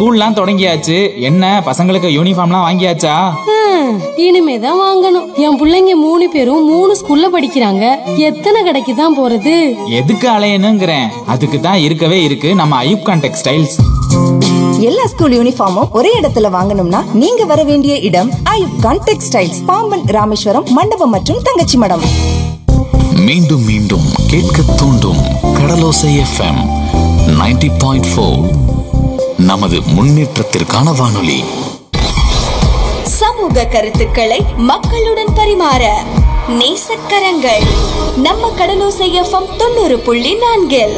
ஸ்கூல்லாம் தொடங்கியாச்சு என்ன பசங்களுக்கு யூனிஃபார்ம்லாம் வாங்கியாச்சா ஹம், இனிமேதான் வாங்கணும் என் புள்ளைங்க மூணு பேரும் மூணு ஸ்கூல்ல படிக்கிறாங்க எத்தனை கடைக்கு தான் போறது எதுக்கு அலையணுங்கிறேன் அதுக்கு தான் இருக்கவே இருக்கு நம்ம ஐயூப்கான் டெக்ஸ்டைல்ஸ் எல்லா ஸ்கூல் யூனிஃபார்மும் ஒரே இடத்துல வாங்கணும்னா நீங்க வர வேண்டிய இடம் ஐயூப் கான் டெக்ஸ்டைல்ஸ் பாம்பன் ராமேஸ்வரம் மண்டபம் மற்றும் தங்கச்சி மடம் மீண்டும் மீண்டும் கேட்க தூண்டும் கடலோசை எஃப்எம் 90.4 பாயிண்ட் நமது முன்னேற்றத்திற்கான வானொலி சமூக கருத்துக்களை மக்களுடன் பரிமாற நேசக்கரங்கள் நம்ம கடலோசை எஃப்எம் தொண்ணூறு புள்ளி நான்கில்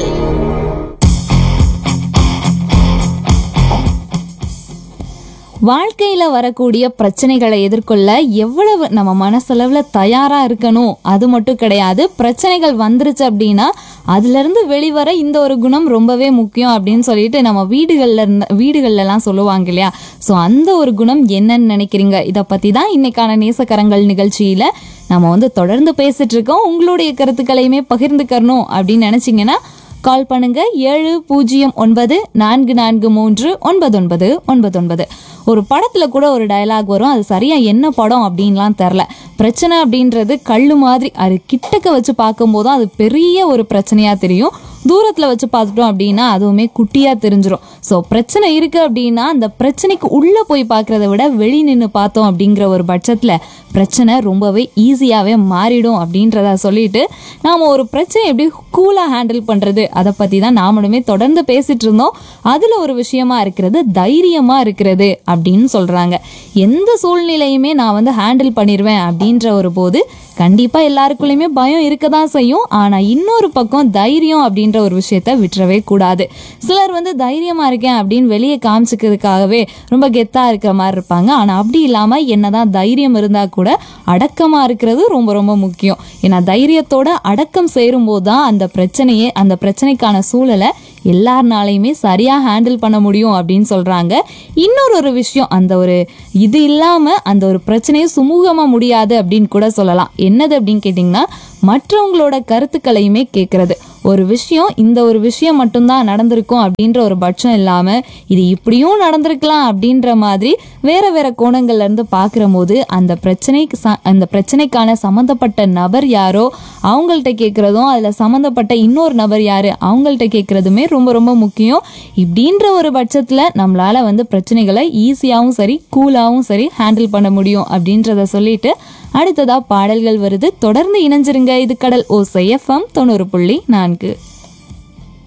வாழ்க்கையில வரக்கூடிய பிரச்சனைகளை எதிர்கொள்ள எவ்வளவு நம்ம மனசளவுல தயாரா இருக்கணும் அது மட்டும் கிடையாது பிரச்சனைகள் வந்துருச்சு அப்படின்னா அதுல இருந்து வெளிவர இந்த ஒரு குணம் ரொம்பவே முக்கியம் அப்படின்னு சொல்லிட்டு நம்ம வீடுகள்ல இருந்த வீடுகள்ல எல்லாம் சொல்லுவாங்க இல்லையா ஸோ அந்த ஒரு குணம் என்னன்னு நினைக்கிறீங்க இதை பத்தி தான் இன்னைக்கான நேசக்கரங்கள் நிகழ்ச்சியில நம்ம வந்து தொடர்ந்து பேசிட்டு இருக்கோம் உங்களுடைய கருத்துக்களையுமே பகிர்ந்துக்கணும் அப்படின்னு நினைச்சீங்கன்னா கால் பண்ணுங்க ஏழு பூஜ்ஜியம் ஒன்பது நான்கு நான்கு மூன்று ஒன்பது ஒன்பது ஒன்பது ஒன்பது ஒரு படத்துல கூட ஒரு டயலாக் வரும் அது சரியா என்ன படம் அப்படின்லாம் தெரில பிரச்சனை அப்படின்றது கல்லு மாதிரி அது கிட்டக்க வச்சு பார்க்கும்போது அது பெரிய ஒரு பிரச்சனையா தெரியும் தூரத்துல வச்சு பார்த்துட்டோம் அப்படின்னா அதுவுமே குட்டியா தெரிஞ்சிரும் ஸோ பிரச்சனை இருக்கு அப்படின்னா அந்த பிரச்சனைக்கு உள்ள போய் பார்க்கறத விட வெளி நின்று பார்த்தோம் அப்படிங்கிற ஒரு பட்சத்துல பிரச்சனை ரொம்பவே ஈஸியாகவே மாறிடும் அப்படின்றத சொல்லிட்டு நாம் ஒரு பிரச்சனை எப்படி கூலாக ஹேண்டில் பண்ணுறது அதை பற்றி தான் நாமளுமே தொடர்ந்து பேசிட்டு இருந்தோம் அதில் ஒரு விஷயமா இருக்கிறது தைரியமாக இருக்கிறது அப்படின்னு சொல்கிறாங்க எந்த சூழ்நிலையுமே நான் வந்து ஹேண்டில் பண்ணிடுவேன் அப்படின்ற ஒரு போது கண்டிப்பாக எல்லாருக்குள்ளேயுமே பயம் இருக்க தான் செய்யும் ஆனால் இன்னொரு பக்கம் தைரியம் அப்படின்ற ஒரு விஷயத்த விட்டுறவே கூடாது சிலர் வந்து தைரியமாக இருக்கேன் அப்படின்னு வெளியே காமிச்சிக்கிறதுக்காகவே ரொம்ப கெத்தாக இருக்கிற மாதிரி இருப்பாங்க ஆனால் அப்படி இல்லாமல் என்னதான் தைரியம் இருந்தால் கூட அடக்கமாக இருக்கிறது ரொம்ப ரொம்ப முக்கியம் ஏன்னா தைரியத்தோட அடக்கம் சேரும்போது தான் அந்த பிரச்சனையே அந்த பிரச்சனைக்கான சூழலை எல்லாருனாலையுமே சரியாக ஹேண்டில் பண்ண முடியும் அப்படின்னு சொல்கிறாங்க இன்னொரு ஒரு விஷயம் அந்த ஒரு இது இல்லாமல் அந்த ஒரு பிரச்சனையை சுமூகமாக முடியாது அப்படின்னு கூட சொல்லலாம் என்னது அப்படின்னு கேட்டிங்கன்னா மற்றவங்களோட கருத்துக்களையுமே கேட்கறது ஒரு விஷயம் இந்த ஒரு விஷயம் மட்டும்தான் நடந்திருக்கும் அப்படின்ற ஒரு பட்சம் இல்லாமல் இது இப்படியும் நடந்திருக்கலாம் அப்படின்ற மாதிரி வேற வேற கோணங்கள்ல இருந்து பார்க்குற போது அந்த பிரச்சனைக்கு ச அந்த பிரச்சனைக்கான சம்மந்தப்பட்ட நபர் யாரோ அவங்கள்ட்ட கேட்குறதும் அதில் சம்மந்தப்பட்ட இன்னொரு நபர் யாரு அவங்கள்ட்ட கேட்குறதுமே ரொம்ப ரொம்ப முக்கியம் இப்படின்ற ஒரு பட்சத்தில் நம்மளால வந்து பிரச்சனைகளை ஈஸியாகவும் சரி கூலாகவும் சரி ஹேண்டில் பண்ண முடியும் அப்படின்றத சொல்லிட்டு அடுத்ததா பாடல்கள் வருது தொடர்ந்து இணைஞ்சிருங்க இது கடல் ஓசை எஃப்எம் தொண்ணூறு புள்ளி நான்கு